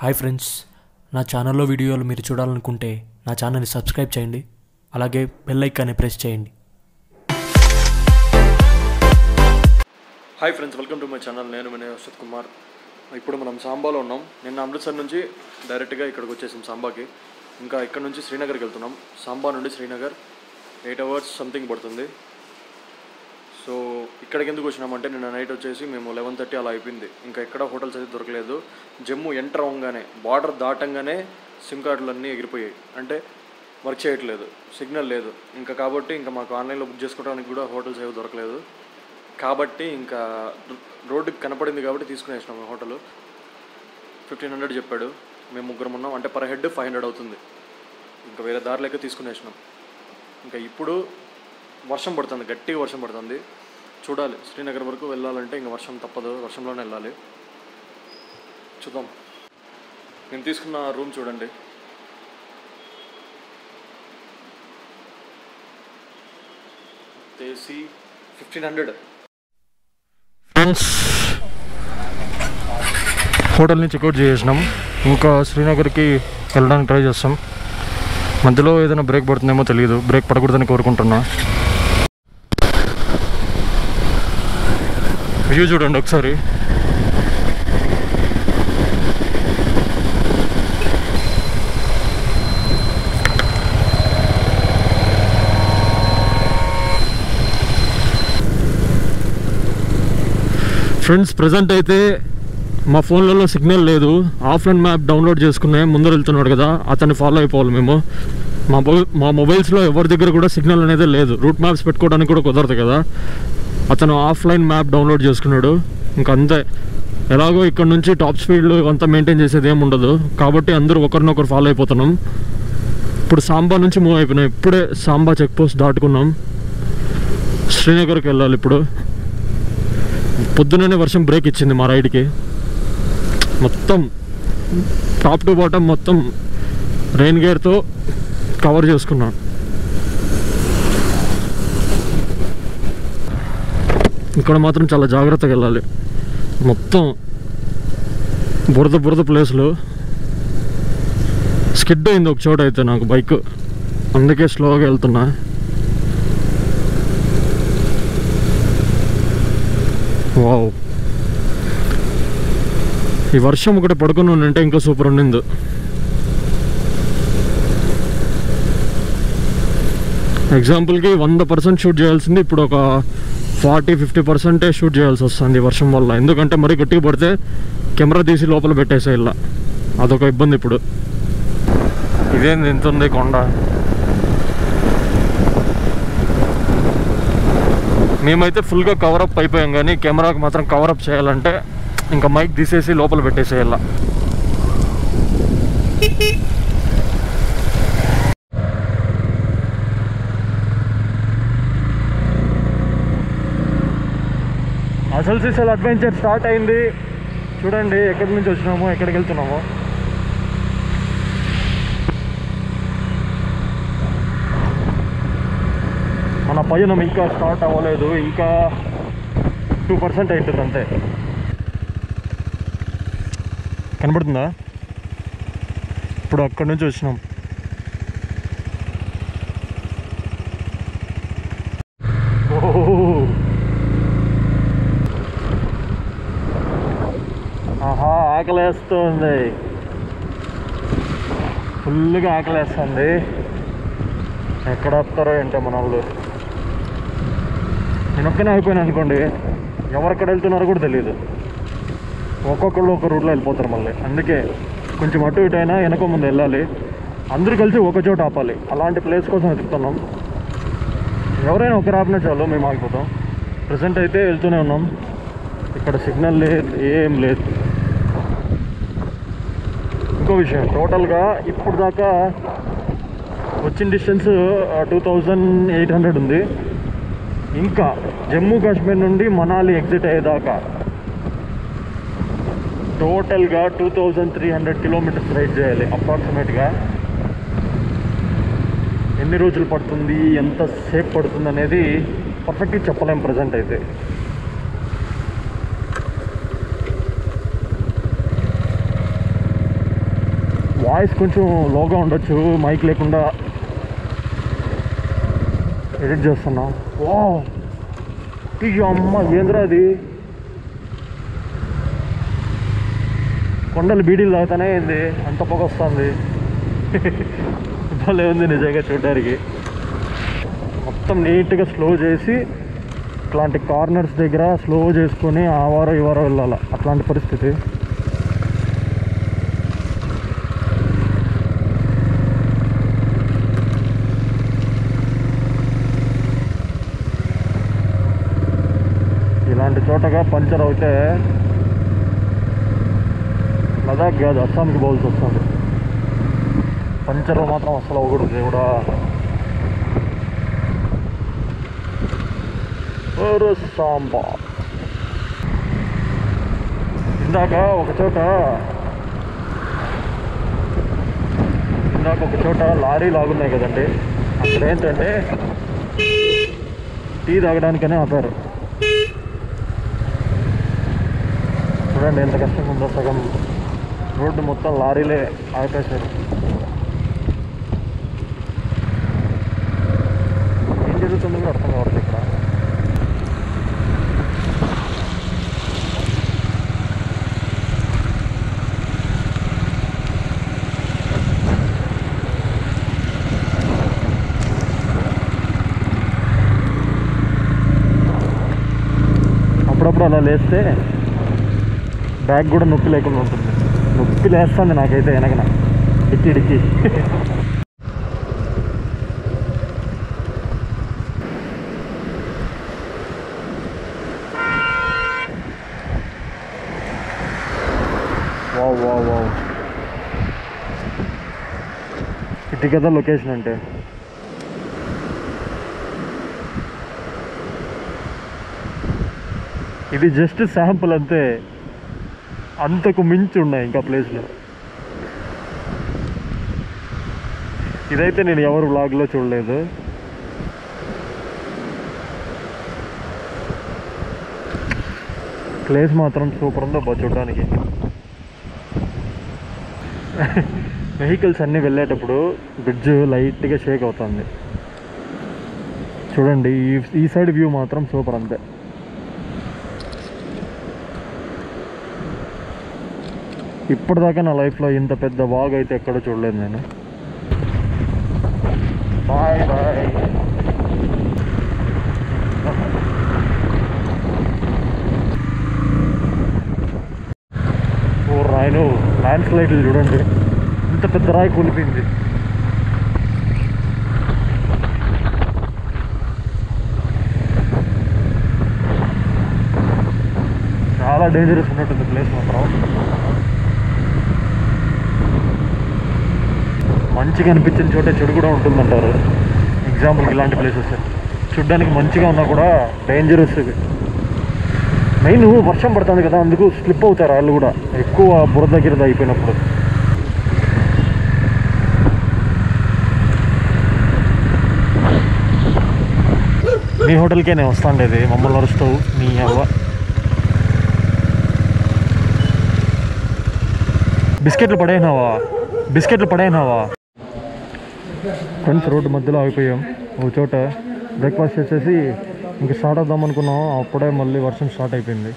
hi friends నా ఛానల్లో వీడియోలు మీరు చూడాలనుకుంటే నా ఛానల్ని సబ్స్క్రైబ్ చేయండి అలాగే బెల్ ఐకాన్ని ప్రెస్ చేయండి hi friends welcome to my channel నేను వినయ్ అశ్వత్ కుమార్ ఇప్పుడు మనం సాంబాలో ఉన్నాం నిన్న అమృత్సర్ నుంచి డైరెక్ట్గా ఇక్కడికి వచ్చేసాం సాంబాకి ఇంకా ఇక్కడ నుంచి శ్రీనగర్కి వెళ్తున్నాం సాంబా నుండి శ్రీనగర్ ఎయిట్ అవర్స్ సంథింగ్ పడుతుంది సో ఇక్కడికి ఎందుకు వచ్చినామంటే నిన్న నైట్ వచ్చేసి మేము లెవెన్ థర్టీ అలా అయిపోయింది ఇంకా ఎక్కడ హోటల్స్ అయితే దొరకలేదు జమ్మూ ఎంటర్ అవ్వగానే బార్డర్ దాటంగానే సిమ్ కార్డులు అన్నీ ఎగిరిపోయాయి అంటే వర్క్ చేయట్లేదు సిగ్నల్ లేదు ఇంకా కాబట్టి ఇంకా మాకు ఆన్లైన్లో బుక్ చేసుకోవడానికి కూడా హోటల్స్ ఏవి దొరకలేదు కాబట్టి ఇంకా రోడ్డుకి కనపడింది కాబట్టి తీసుకునేసినాము హోటల్ ఫిఫ్టీన్ హండ్రెడ్ చెప్పాడు మేము ముగ్గురం ఉన్నాం అంటే పర్ హెడ్ ఫైవ్ హండ్రెడ్ అవుతుంది ఇంకా వేరే దారిలోకి తీసుకునేసినాం ఇంకా ఇప్పుడు వర్షం పడుతుంది గట్టిగా వర్షం పడుతుంది చూడాలి శ్రీనగర్ వరకు వెళ్ళాలంటే ఇంకా వర్షం తప్పదు వర్షంలోనే వెళ్ళాలి చూద్దాం నేను తీసుకున్న రూమ్ చూడండి ఏసీ ఫిఫ్టీన్ హండ్రెడ్ ఫ్రెండ్స్ హోటల్ని చెక్అవుట్ చేసేసినాం ఇంకా శ్రీనగర్కి వెళ్ళడానికి ట్రై చేస్తాం మధ్యలో ఏదైనా బ్రేక్ పడుతుందేమో తెలియదు బ్రేక్ పడకూడదని కోరుకుంటున్నా వ్యూ చూడండి ఒకసారి ఫ్రెండ్స్ ప్రజెంట్ అయితే మా ఫోన్లలో సిగ్నల్ లేదు ఆఫ్లైన్ మ్యాప్ డౌన్లోడ్ చేసుకునే ముందర వెళ్తున్నాడు కదా అతన్ని ఫాలో అయిపోవాలి మేము మా మొబైల్ మా మొబైల్స్లో ఎవరి దగ్గర కూడా సిగ్నల్ అనేది లేదు రూట్ మ్యాప్స్ పెట్టుకోవడానికి కూడా కుదరదు కదా అతను ఆఫ్లైన్ మ్యాప్ డౌన్లోడ్ చేసుకున్నాడు ఇంక అంతే ఎలాగో ఇక్కడ నుంచి టాప్ స్పీడ్లు అంతా మెయింటైన్ చేసేది ఏమి ఉండదు కాబట్టి అందరూ ఒకరినొకరు ఫాలో అయిపోతున్నాం ఇప్పుడు సాంబా నుంచి మూవ్ అయిపోయినాం ఇప్పుడే సాంబా చెక్ పోస్ట్ దాటుకున్నాం శ్రీనగర్కి వెళ్ళాలి ఇప్పుడు పొద్దుననే వర్షం బ్రేక్ ఇచ్చింది మా రైడ్కి మొత్తం టాప్ టు బాటమ్ మొత్తం రెయిన్ గేర్తో కవర్ చేసుకున్నాను ఇక్కడ మాత్రం చాలా జాగ్రత్తగా వెళ్ళాలి మొత్తం బురద బురద ప్లేస్లు స్కిడ్ అయింది ఒక చోట అయితే నాకు బైక్ అందుకే స్లోగా వెళ్తున్నా వావ్ ఈ వర్షం ఒకటి పడుకుని ఉంటే ఇంకా సూపర్ ఉండింది ఎగ్జాంపుల్కి వంద పర్సెంట్ షూట్ చేయాల్సింది ఇప్పుడు ఒక ఫార్టీ ఫిఫ్టీ పర్సెంటే షూట్ చేయాల్సి వస్తుంది ఈ వర్షం వల్ల ఎందుకంటే మరీ గట్టిగా పడితే కెమెరా తీసి లోపల పెట్టేసే ఇలా అదొక ఇబ్బంది ఇప్పుడు ఇదేంది ఎంత ఉంది కొండ మేమైతే ఫుల్గా కవరప్ అయిపోయాం కానీ కెమెరాకి మాత్రం కవరప్ చేయాలంటే ఇంకా మైక్ తీసేసి లోపల పెట్టేసేయాల అసలు సిసల్ అడ్వెంచర్ స్టార్ట్ అయింది చూడండి ఎక్కడి నుంచి వచ్చినామో ఎక్కడికి వెళ్తున్నామో మన పయనం ఇంకా స్టార్ట్ అవ్వలేదు ఇంకా టూ పర్సెంట్ అవుతుంది అంతే కనబడుతుందా ఇప్పుడు అక్కడి నుంచి వచ్చినాం ఓహో ఆహా ఆకలేస్తుంది ఫుల్గా ఆకలేస్తుంది ఎక్కడ వస్తారో ఏంటో మన వాళ్ళు నేను ఒక్కనే అయిపోయాను అనుకోండి ఎవరెక్కడ వెళ్తున్నారో కూడా తెలియదు ఒక్కొక్కళ్ళు ఒక రూట్లో వెళ్ళిపోతారు మళ్ళీ అందుకే కొంచెం అటు ఇటు అయినా వెనక ముందు వెళ్ళాలి అందరూ కలిసి ఒక చోట ఆపాలి అలాంటి ప్లేస్ కోసం వెతుకుతున్నాం ఎవరైనా ఒకరు ఆపినా చాలు మేము ఆగిపోతాం ప్రజెంట్ అయితే వెళ్తూనే ఉన్నాం ఇక్కడ సిగ్నల్ లేదు ఏం లేదు ఇంకో విషయం టోటల్గా ఇప్పుడు దాకా వచ్చిన distance two thousand eight hundred ఉంది ఇంకా జమ్మూ కాశ్మీర్ నుండి మనాలి ఎగ్జిట్ అయ్యేదాకా టోటల్గా two thousand three hundred kilometres ride చేయాలి అప్రాక్సిమేట్గా ఎన్ని రోజులు పడుతుంది ఎంత సేపు పడుతుంది అనేది పర్ఫెక్ట్గా చెప్పలేం ప్రజెంట్ అయితే వాయిస్ కొంచెం లోగా ఉండొచ్చు మైక్ లేకుండా ఎడిట్ చేస్తున్నాం వా ఈ అమ్మ ఏంద్రా అది కొండలు బీడీలు తాగుతానే ఏంది అంత పొగ వస్తుంది భలే ఉంది నిజంగా చూడడానికి మొత్తం నీట్గా స్లో చేసి ఇట్లాంటి కార్నర్స్ దగ్గర స్లో చేసుకొని ఆ వారం ఈ వారం వెళ్ళాలి అట్లాంటి పరిస్థితి ఇలాంటి చోటగా పంచర్ అవుతే లదాఖ్ కాదు అస్సాంకి పోవాల్సి వస్తుంది పంచర్లో మాత్రం అసలు అవ్వకూడదు దేవుడా ఒరు సాంబా ఇందాక ఒక చోట ఇందాక ఒక చోట లారీ లాగున్నాయి కదండి అక్కడ ఏంటంటే టీ తాగడానికనే ఆపారు చూడండి ఎంత కష్టంగా ఉందో సగం రోడ్డు మొత్తం లారీలే ఆపేశారు ఏం జరుగుతుందో కూడా అర్థం కావట్లేదు ఇక్కడ అప్పుడప్పుడు అలా లేస్తే బ్యాగ్ కూడా నొప్పి లేకుండా ఉంటుంది నొప్పి లేస్తుంది నాకైతే వెనకన డిక్కి డిక్కి వావ్ వావ్ వావ్ ఇది కదా లొకేషన్ అంటే ఇది జస్ట్ శాంపుల్ అంతే అంతకు మించి ఉన్నాయి ఇంకా ప్లేస్లో ఇదైతే నేను ఎవరు వ్లాగ్లో చూడలేదు ప్లేస్ మాత్రం సూపర్ ఉందో బా చూడడానికి వెహికల్స్ అన్నీ వెళ్ళేటప్పుడు బ్రిడ్జ్ లైట్గా షేక్ అవుతుంది చూడండి ఈ ఈ సైడ్ వ్యూ మాత్రం సూపర్ అంతే ఇప్పటిదాకా నా లైఫ్లో ఇంత పెద్ద వాగ్ అయితే ఎక్కడో చూడలేదు నేను బాయ్ బాయ్ ఓ రాయను ల్యాండ్ స్లైడ్లు చూడండి ఇంత పెద్ద రాయి కూలిపోయింది చాలా డేంజరస్ ఉన్నట్టుంది ప్లేస్ మాత్రం మంచిగా అనిపించిన చోటే చెడు కూడా ఉంటుందంటారు ఎగ్జాంపుల్కి ఇలాంటి ప్లేసెస్ చూడ్డానికి మంచిగా ఉన్నా కూడా డేంజరస్ ఇది మెయిన్ వర్షం పడుతుంది కదా అందుకు స్లిప్ అవుతారు వాళ్ళు కూడా ఎక్కువ బురద గిరద అయిపోయినప్పుడు మీ హోటల్కే నేను వస్తాండేది మమ్మల్ని అరుస్తావు నీ అవ్వ బిస్కెట్లు పడేనావా బిస్కెట్లు పడేనావా ఫ్రెండ్స్ రోడ్డు మధ్యలో ఆగిపోయాం ఒక చోట బ్రేక్ఫాస్ట్ చేసేసి ఇంక స్టార్ట్ అవుదాం అనుకున్నాం అప్పుడే మళ్ళీ వర్షం స్టార్ట్ అయిపోయింది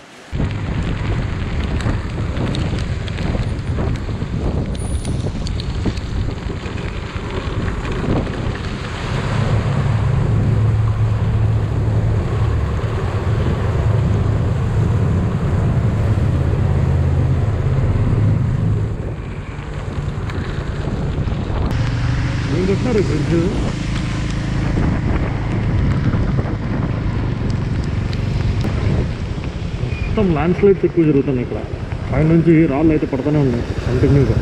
ఏం కొట్టినారు బ్రిడ్జ్ మొత్తం ల్యాండ్ స్లైడ్స్ ఎక్కువ జరుగుతున్నాయి ఇక్కడ పైన నుంచి రాళ్ళు అయితే పడుతూనే ఉన్నాయి కంటిన్యూగా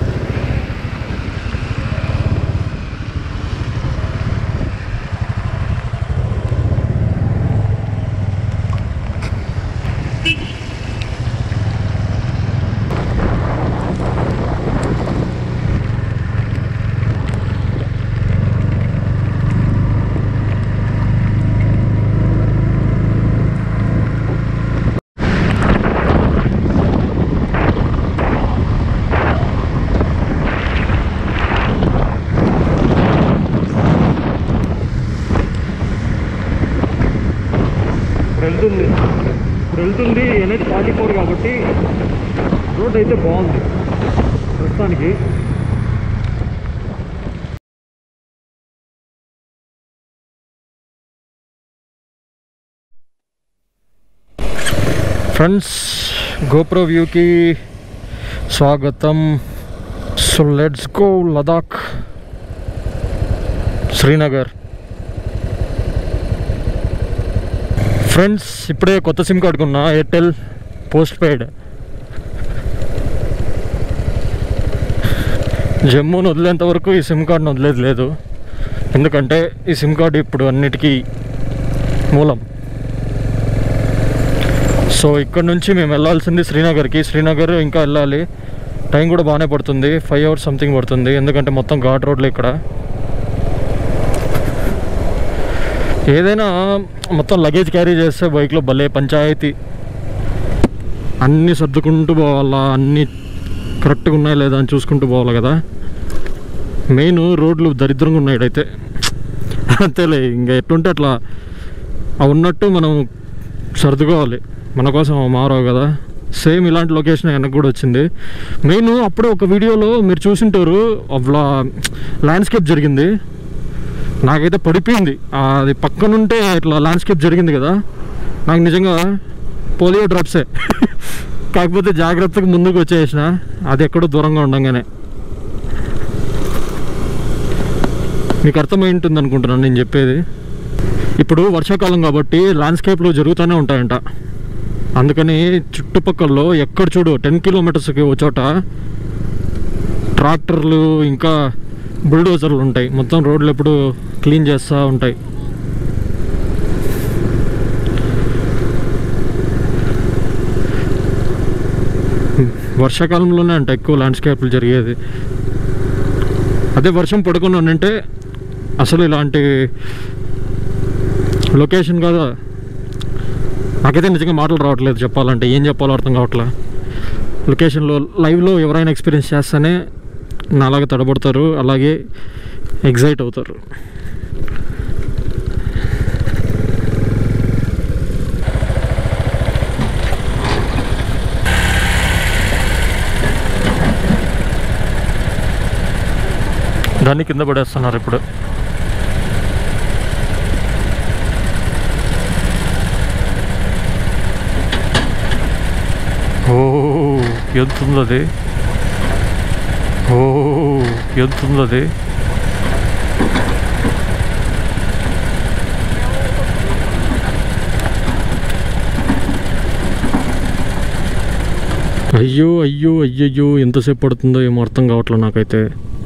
వెళ్తుంది ఇప్పుడు వెళ్తుంది ఎన్హెచ్ ఫార్టీ ఫోర్ కాబట్టి రోడ్ అయితే బాగుంది ప్రస్తుతానికి ఫ్రెండ్స్ గోప్రో వ్యూకి స్వాగతం so let's go Ladakh Srinagar friends ఇప్పుడే కొత్త సిమ్ కార్డు కొన్నా ఎయిర్టెల్ పోస్ట్ పెయిడ్ జమ్మూను వదిలేంత వరకు ఈ సిమ్ కార్డును వదిలేదు లేదు ఎందుకంటే ఈ సిమ్ కార్డు ఇప్పుడు అన్నిటికీ మూలం సో ఇక్కడ నుంచి మేము వెళ్ళాల్సింది శ్రీనగర్కి శ్రీనగర్ ఇంకా వెళ్ళాలి టైం కూడా బాగానే పడుతుంది ఫైవ్ అవర్స్ సంథింగ్ పడుతుంది ఎందుకంటే మొత్తం ఘాట్ రోడ్లు ఇక్కడ ఏదైనా మొత్తం లగేజ్ క్యారీ చేస్తే బైక్లో భలే పంచాయతీ అన్నీ సర్దుకుంటూ పోవాలా అన్నీ కరెక్ట్గా ఉన్నాయా లేదా అని చూసుకుంటూ పోవాలి కదా మెయిన్ రోడ్లు దరిద్రంగా ఉన్నాయి అయితే అంతేలే ఇంకా ఎట్లుంటే అట్లా అవి ఉన్నట్టు మనం సర్దుకోవాలి మన కోసం అవి మారవు కదా సేమ్ ఇలాంటి లొకేషన్ వెనక్కి కూడా వచ్చింది మెయిన్ అప్పుడే ఒక వీడియోలో మీరు చూసింటారు అట్లా ల్యాండ్స్కేప్ జరిగింది నాకైతే పడిపోయింది ఆ, అది పక్కనుంటే ఇట్లా ల్యాండ్స్కేప్ జరిగింది కదా నాకు నిజంగా పోలియో డ్రాప్సే కాకపోతే జాగ్రత్తగా ముందుకు వచ్చేసిన అది ఎక్కడో దూరంగా ఉండంగానే మీకు అర్థమై ఉంటుంది అనుకుంటున్నాను నేను చెప్పేది ఇప్పుడు వర్షాకాలం కాబట్టి ల్యాండ్స్కేప్లు జరుగుతూనే ఉంటాయంట అందుకని చుట్టుపక్కల ఎక్కడ చూడు టెన్ కిలోమీటర్స్కి ఒక చోట ట్రాక్టర్లు ఇంకా బుల్డోజర్లు ఉంటాయి మొత్తం రోడ్లు ఎప్పుడు క్లీన్ చేస్తూ ఉంటాయి వర్షాకాలంలోనే అంట ఎక్కువ ల్యాండ్స్కేప్లు జరిగేది అదే వర్షం పడుకుని ఉంటే అసలు ఇలాంటి లొకేషన్ కదా నాకైతే నిజంగా మాటలు రావట్లేదు చెప్పాలంటే ఏం చెప్పాలో అర్థం కావట్లే లొకేషన్లో లైవ్లో ఎవరైనా ఎక్స్పీరియన్స్ చేస్తేనే నాలాగా తడబడతారు అలాగే ఎగ్జైట్ అవుతారు దాన్ని కింద పడేస్తున్నారు ఇప్పుడు ఓ ఎంత ఉంది అది ఓ ఎంత ఉంది అది అయ్యో అయ్యో అయ్యయ్యో ఎంతసేపు పడుతుందో ఏమో అర్థం కావట్లేదు నాకైతే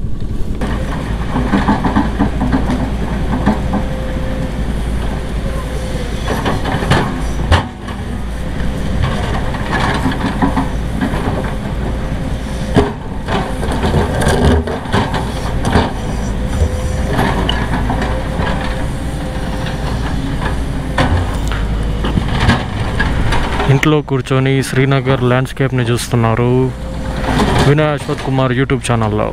ఇంట్లో కూర్చొని శ్రీనగర్ ల్యాండ్స్కేప్ని చూస్తున్నారు వినయ్ అశ్వత్ కుమార్ యూట్యూబ్ ఛానల్లో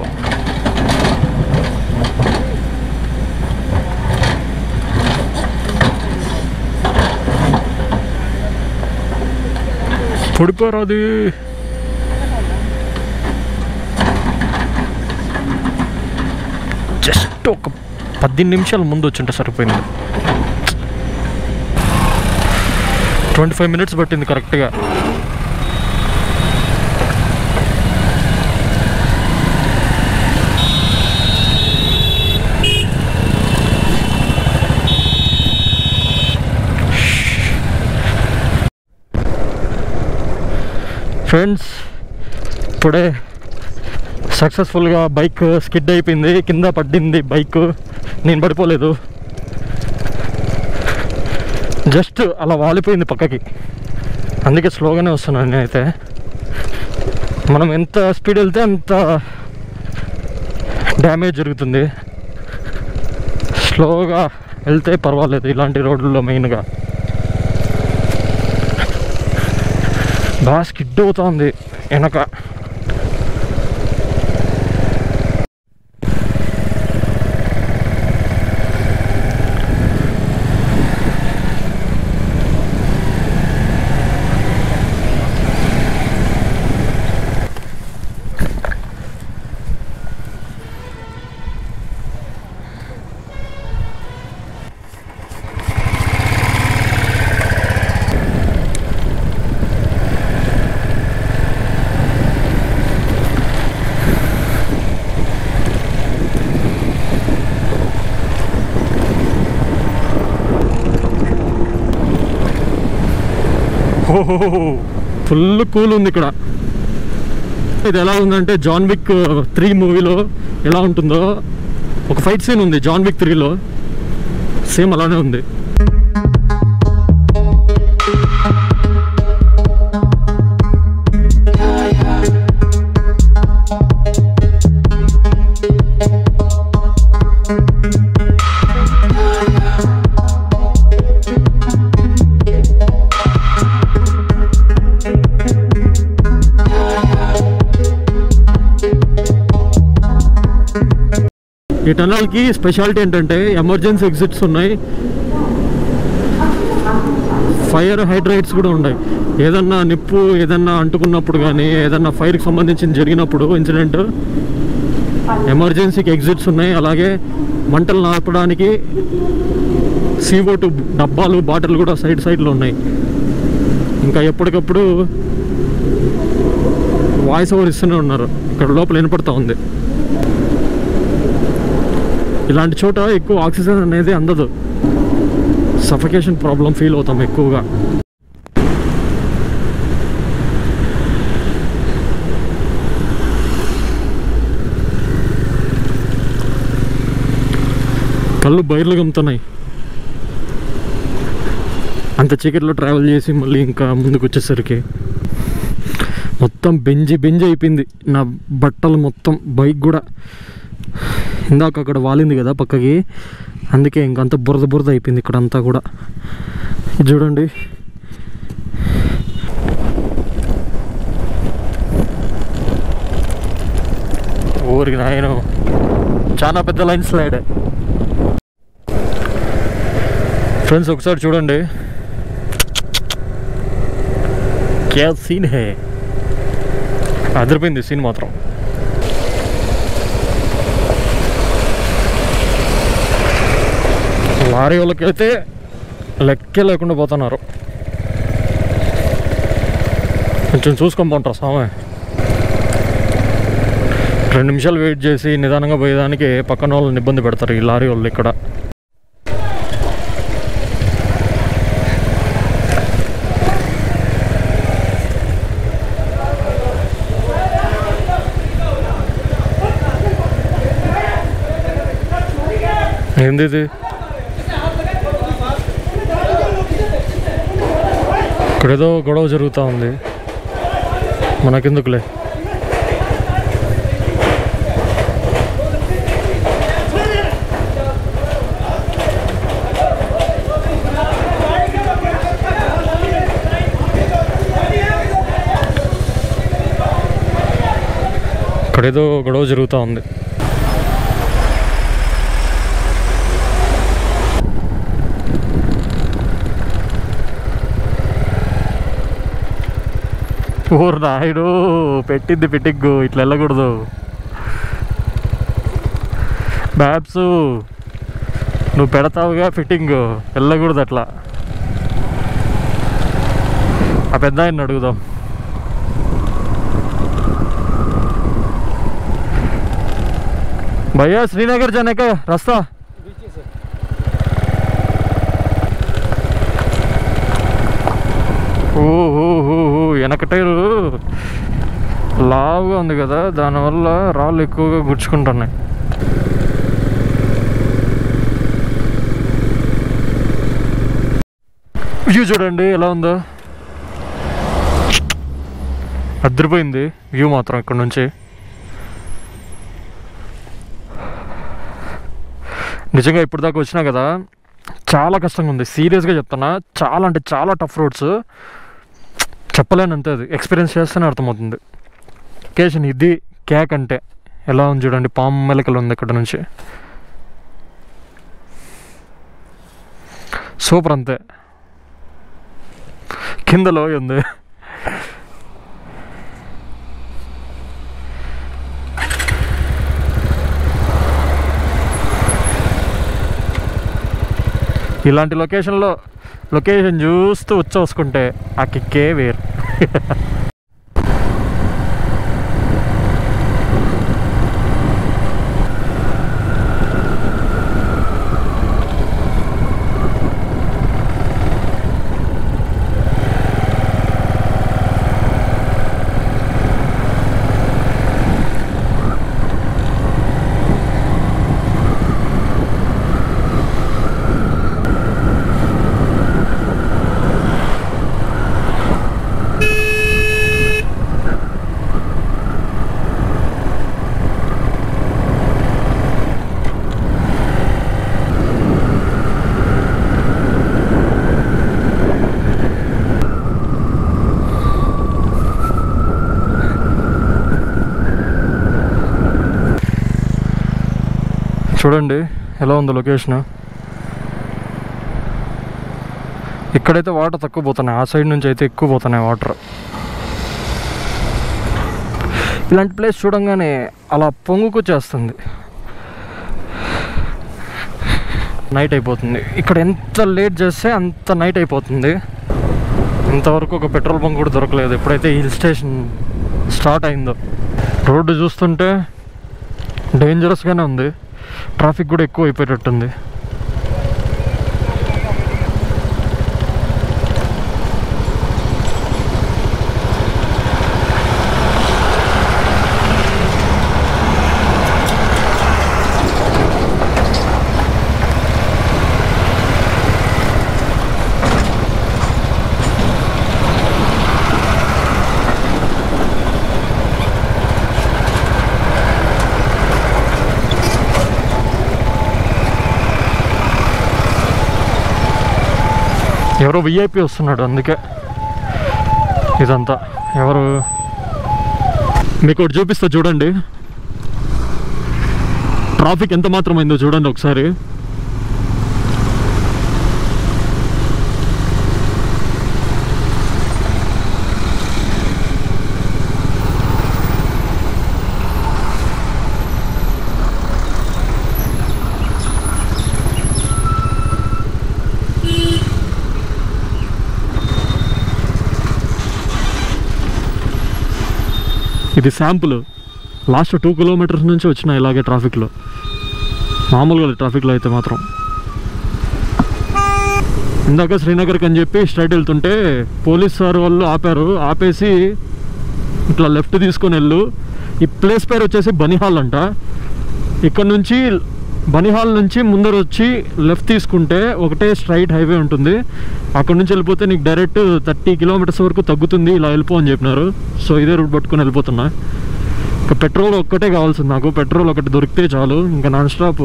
పడిపోయారు అది జస్ట్ ఒక పద్దెనిమిది నిమిషాల ముందు వచ్చింటే సరిపోయింది ట్వంటీ ఫైవ్ మినిట్స్ పట్టింది కరెక్ట్గా ఫ్రెండ్స్ ఇప్పుడే సక్సెస్ఫుల్గా బైక్ స్కిడ్ అయిపోయింది కింద పడింది బైక్ నేను పడిపోలేదు జస్ట్ అలా వాలిపోయింది పక్కకి అందుకే స్లోగానే వస్తున్నాను నేనైతే మనం ఎంత స్పీడ్ వెళ్తే అంత డ్యామేజ్ జరుగుతుంది స్లోగా వెళ్తే పర్వాలేదు ఇలాంటి రోడ్లలో మెయిన్గా బాగా స్కిడ్ అవుతుంది వెనక ఫుల్ కూల్ ఉంది ఇక్కడ ఇది ఎలా ఉందంటే జాన్ విక్ త్రీ మూవీలో ఎలా ఉంటుందో ఒక ఫైట్ సీన్ ఉంది జాన్ విక్ త్రీలో సేమ్ అలానే ఉంది ఈ టనల్కి స్పెషాలిటీ ఏంటంటే ఎమర్జెన్సీ ఎగ్జిట్స్ ఉన్నాయి ఫైర్ హైడ్రైట్స్ కూడా ఉన్నాయి ఏదన్నా నిప్పు ఏదన్నా అంటుకున్నప్పుడు కానీ ఏదన్నా ఫైర్కి సంబంధించి జరిగినప్పుడు ఇన్సిడెంట్ ఎమర్జెన్సీకి ఎగ్జిట్స్ ఉన్నాయి అలాగే మంటలు నాపడానికి సీవో టూ డబ్బాలు బాటిల్ కూడా సైడ్ సైడ్లో ఉన్నాయి ఇంకా ఎప్పటికప్పుడు వాయిస్ ఓవర్ ఇస్తూనే ఉన్నారు ఇక్కడ లోపల వినపడతా ఉంది ఇలాంటి చోట ఎక్కువ ఆక్సిజన్ అనేది అందదు సఫికేషన్ ప్రాబ్లం ఫీల్ అవుతాం ఎక్కువగా కళ్ళు బయర్లు గమ్ముతున్నాయి అంత చీకట్లో ట్రావెల్ చేసి మళ్ళీ ఇంకా ముందుకు వచ్చేసరికి మొత్తం బెంజి బెంజి అయిపోయింది నా బట్టలు మొత్తం బైక్ కూడా ఇందాక అక్కడ వాలింది కదా పక్కకి అందుకే ఇంకంత బురద బురద అయిపోయింది ఇక్కడ అంతా కూడా ఇది చూడండి ఊరికి నాయన చాలా పెద్ద లైన్ స్లైడ్ ఫ్రెండ్స్ ఒకసారి చూడండి క్యా సీన్ హే అదిరిపోయింది సీన్ మాత్రం లారీ వాళ్ళకి అయితే లెక్కే లేకుండా పోతున్నారు కొంచెం చూసుకొని పోంటారు స్వామి రెండు నిమిషాలు వెయిట్ చేసి నిదానంగా పోయేదానికి పక్కన వాళ్ళని ఇబ్బంది పెడతారు ఈ లారీ వాళ్ళు ఇక్కడ ఏంది ఇది ఇక్కడ ఏదో గొడవ జరుగుతూ ఉంది మనకెందుకులే ఇక్కడ ఏదో గొడవ జరుగుతూ ఉంది ఓరు నాయుడు పెట్టింది పిటిగ్గు ఇట్లా వెళ్ళకూడదు బ్యాబ్స్ నువ్వు పెడతావుగా ఫిట్టింగ్ వెళ్ళకూడదు అట్లా ఆ పెద్ద ఆయన అడుగుదాం भैया श्रीनगर जाने का रास्ता ఓహో వెనక టైరు లావుగా ఉంది కదా దానివల్ల రాళ్ళు ఎక్కువగా గుచ్చుకుంటున్నాయి వ్యూ చూడండి ఎలా ఉందో అద్దరిపోయింది వ్యూ మాత్రం ఇక్కడ నుంచి నిజంగా ఇప్పుడు దాకా వచ్చినా కదా చాలా కష్టంగా ఉంది సీరియస్గా చెప్తున్నా చాలా అంటే చాలా టఫ్ రోడ్స్ చెప్పలేనంతే అది ఎక్స్పీరియన్స్ చేస్తేనే అర్థమవుతుంది కేషన్ ఇది కేక్ అంటే ఎలా ఉంది చూడండి పాము మెలకలు ఉంది ఇక్కడ నుంచి సూపర్ అంతే కిందలో ఉంది ఇలాంటి లొకేషన్లో లొకేషన్ చూస్తూ వచ్చేసుకుంటే ఆ కిక్కే వేరు చూడండి ఎలా ఉందో లొకేషన్ ఇక్కడైతే వాటర్ తక్కువ పోతున్నాయి ఆ సైడ్ నుంచి అయితే ఎక్కువ పోతున్నాయి వాటర్ ఇలాంటి ప్లేస్ చూడంగానే అలా పొంగుకొచ్చేస్తుంది నైట్ అయిపోతుంది ఇక్కడ ఎంత లేట్ చేస్తే అంత నైట్ అయిపోతుంది ఇంతవరకు ఒక పెట్రోల్ బంక్ కూడా దొరకలేదు ఎప్పుడైతే హిల్ స్టేషన్ స్టార్ట్ అయిందో రోడ్డు చూస్తుంటే డేంజరస్గానే ఉంది ట్రాఫిక్ కూడా ఎక్కువ అయిపోయేటట్టుంది ఎవరో విఐపి వస్తున్నాడు అందుకే ఇదంతా ఎవరు మీకు ఒకటి చూపిస్తా చూడండి ట్రాఫిక్ ఎంత మాత్రం అయిందో చూడండి ఒకసారి ఇది శాంపుల్ లాస్ట్ టూ కిలోమీటర్స్ నుంచి వచ్చిన ఇలాగే ట్రాఫిక్లో మామూలుగా లేదు ట్రాఫిక్లో అయితే మాత్రం ఇందాక శ్రీనగర్కి అని చెప్పి స్ట్రైట్ వెళ్తుంటే పోలీస్ సార్ వాళ్ళు ఆపారు ఆపేసి ఇట్లా లెఫ్ట్ తీసుకొని వెళ్ళు ఈ ప్లేస్ పేరు వచ్చేసి బనిహాల్ అంట ఇక్కడ నుంచి బనిహాల్ నుంచి ముందర వచ్చి లెఫ్ట్ తీసుకుంటే ఒకటే స్ట్రైట్ హైవే ఉంటుంది అక్కడ నుంచి వెళ్ళిపోతే నీకు డైరెక్ట్ థర్టీ కిలోమీటర్స్ వరకు తగ్గుతుంది ఇలా వెళ్ళిపో అని చెప్పినారు సో ఇదే రూట్ పట్టుకొని వెళ్ళిపోతున్నా ఇంకా పెట్రోల్ ఒక్కటే కావాల్సింది నాకు పెట్రోల్ ఒకటి దొరికితే చాలు ఇంకా నాన్ స్టాప్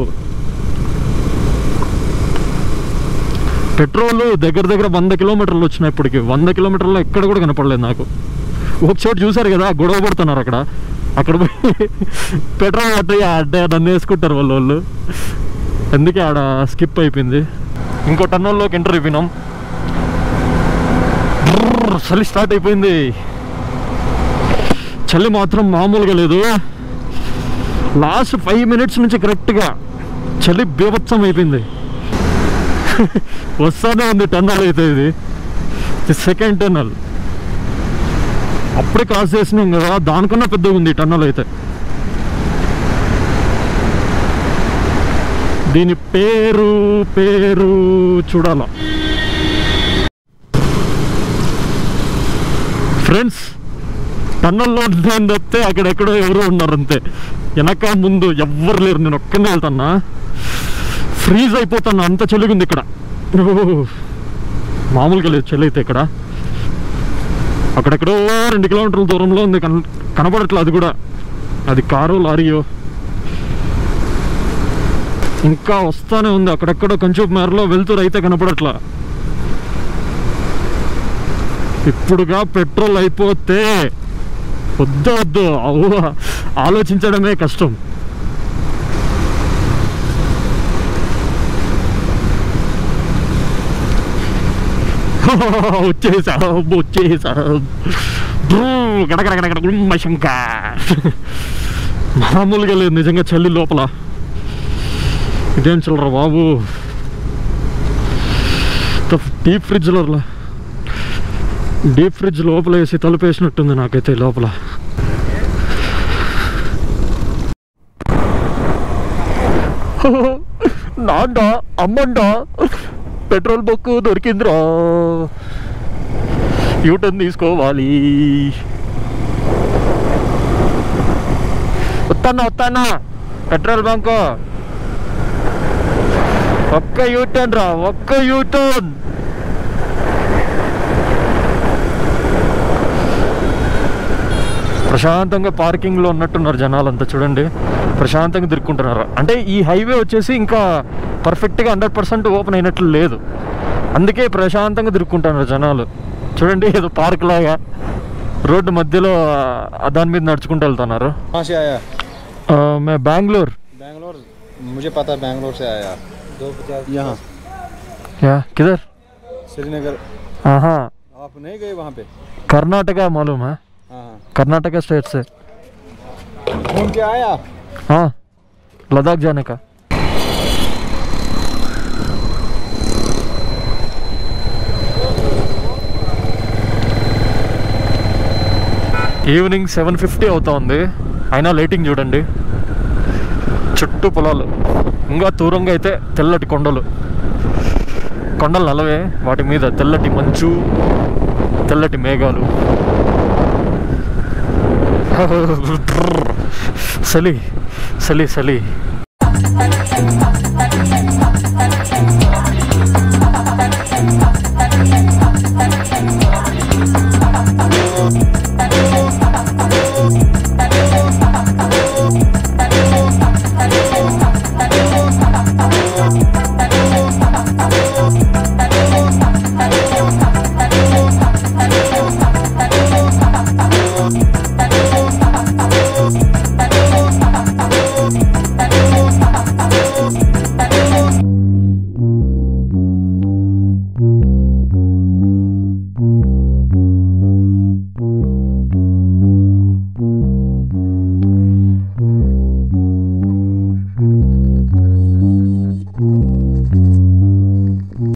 పెట్రోల్ దగ్గర దగ్గర వంద కిలోమీటర్లు వచ్చినాయి ఇప్పటికి వంద కిలోమీటర్లో ఎక్కడ కూడా కనపడలేదు నాకు ఒక చోటు చూసారు కదా గొడవ పడుతున్నారు అక్కడ అక్కడ పోయి పెట్రోల్ పట్టి అడ్డే నన్ను వేసుకుంటారు వాళ్ళు వాళ్ళు అందుకే ఆడ స్కిప్ అయిపోయింది ఇంకో టన్నల్లోకి ఎంటర్ అయిపోయినాం బ్రర్, చలి స్టార్ట్ అయిపోయింది చలి మాత్రం మామూలుగా లేదు లాస్ట్ ఫైవ్ మినిట్స్ నుంచి కరెక్ట్గా చలి బీభత్సం అయిపోయింది వస్తానే ఉంది టన్నల్ అయితే ఇది సెకండ్ టన్నల్ అప్పుడే క్రాస్ చేసినాం కదా దానికన్నా పెద్దగా ఉంది టన్నల్ అయితే దీని పేరు పేరు చూడాల ఫ్రెండ్స్ టన్నల్లో నేను తప్పితే అక్కడెక్కడో ఎవరో ఉన్నారు అంతే వెనక ముందు ఎవ్వరు లేరు నేను ఒక్కనే వెళ్తానా ఫ్రీజ్ అయిపోతాను అంత చలిగుంది ఇక్కడ ఓ, మామూలుగా లేదు చలి అయితే ఇక్కడ అక్కడెక్కడో రెండు కిలోమీటర్ల దూరంలో ఉంది కన కనపడట్లేదు అది కూడా అది కారు లారీయో ఇంకా వస్తానే ఉంది అక్కడెక్కడో కొంచెం మేరలో వెళ్తూ అయితే కనపడట్లా ఇప్పుడుగా పెట్రోల్ అయిపోతే వద్దు వద్దు అవ్వ ఆలోచించడమే కష్టం వచ్చేసా వచ్చేసా గడగడగడగడ గుమ్మశంక మామూలుగా లేదు నిజంగా చల్లి లోపల ఇదేం చిల్లరా బాబు డీప్ ఫ్రిడ్జ్లో డీప్ ఫ్రిడ్జ్ లోపల వేసి తలుపు వేసినట్టుంది నాకైతే లోపల నాండ అమ్మండ పెట్రోల్ బొక్కు దొరికిందిరా యూటర్న్ తీసుకోవాలి వస్తానా వస్తానా పెట్రోల్ బంకు ఒక్క యూటర్న్ రా ఒక్క యూటర్న్ ప్రశాంతంగా పార్కింగ్లో ఉన్నట్టున్నారు జనాలంతా చూడండి ప్రశాంతంగా తిరుక్కుంటున్నారు అంటే ఈ హైవే వచ్చేసి ఇంకా పర్ఫెక్ట్గా హండ్రెడ్ పర్సెంట్ ఓపెన్ అయినట్లు లేదు అందుకే ప్రశాంతంగా తిరుక్కుంటున్నారు జనాలు చూడండి ఏదో పార్క్ లాగా రోడ్డు మధ్యలో ఆ, దాని మీద నడుచుకుంటూ వెళ్తున్నారు कहाँ से आया మే బెంగళూరు बैंगलोर मुझे पता है बैंगलोर से आया दो पचास यहाँ क्या किधर श्रीनगर हाँ हाँ आप नहीं गए वहाँ पे कर्नाटका मालूम है हाँ हाँ कर्नाटका स्टेट से घूम के आया हाँ लद्दाख जाने का ఈవినింగ్ సెవెన్ ఫిఫ్టీ అవుతా ఉంది అయినా లైటింగ్ చూడండి చుట్టూ పొలాలు ఇంకా దూరంగా అయితే తెల్లటి కొండలు కొండలు నల్లవే వాటి మీద తెల్లటి మంచు తెల్లటి మేఘాలు చలి చలి చలి